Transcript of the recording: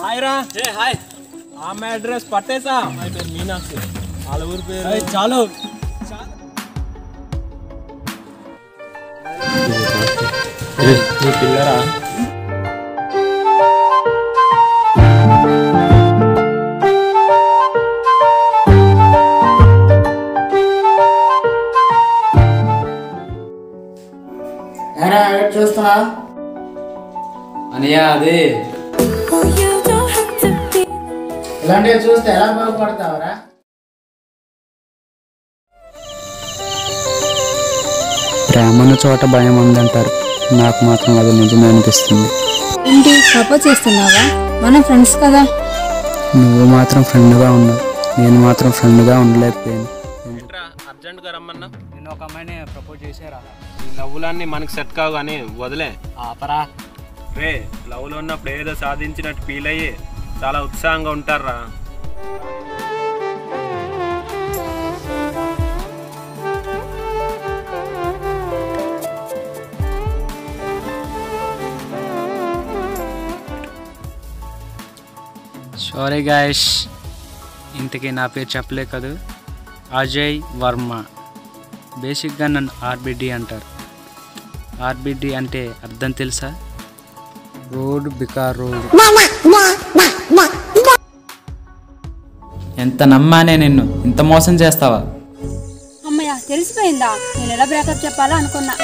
hi రా ఏ hi ఆమె అడ్రస్ పట్టేసా మై పేరు మీనాక్షి వాళ్ళ ఊరి పేరు ఏయ్, చాలు నీ పిల్లరా ఎరా ఎటు చూస్తున్నా అనియా అదే ఇలాంటివి చూస్తే ఎలా బాగుపడతావరా ప్రేమన్న చోట భయం ఉందంటారు నాకు మాత్రం అది నిజమే అనిపిస్తుంది ఏంటి సపోర్ట్ చేస్తున్నావా మనం ఫ్రెండ్స్ కదా నువ్వు మాత్రం ఫ్రెండ్గా ఉన్నావు నేను మాత్రం ఫ్రెండ్గా ఉండలేకపోయాను అర్జెంట్గా రమ్మన్నా నేను ఒక అమ్మాయిని ప్రపోజ్ చేశారా ఈ లవ్వులన్నీ మనకు సెట్ కావు కానీ వదిలే ఆపరా రే లవ్లో ఉన్నప్పుడు ఏదో సాధించినట్టు ఫీల్ అయ్యి చాలా ఉత్సాహంగా ఉంటారా సారీ గాయస్ ఇంతకీ నా పేరు చెప్పలే కదా అజయ్ వర్మ బేసిక్గా నన్ను ఆర్బిడి అంటారు ఆర్బిడి అంటే అర్థం తెలుసా రోడ్ బికార్ రోడ్ ఎంత నమ్మానే నిన్ను ఇంత మోసం చేస్తావా అమ్మయ్య తెలిసిపోయిందా నేను ఎలా బ్రేకప్ చెప్పాలో అనుకున్నా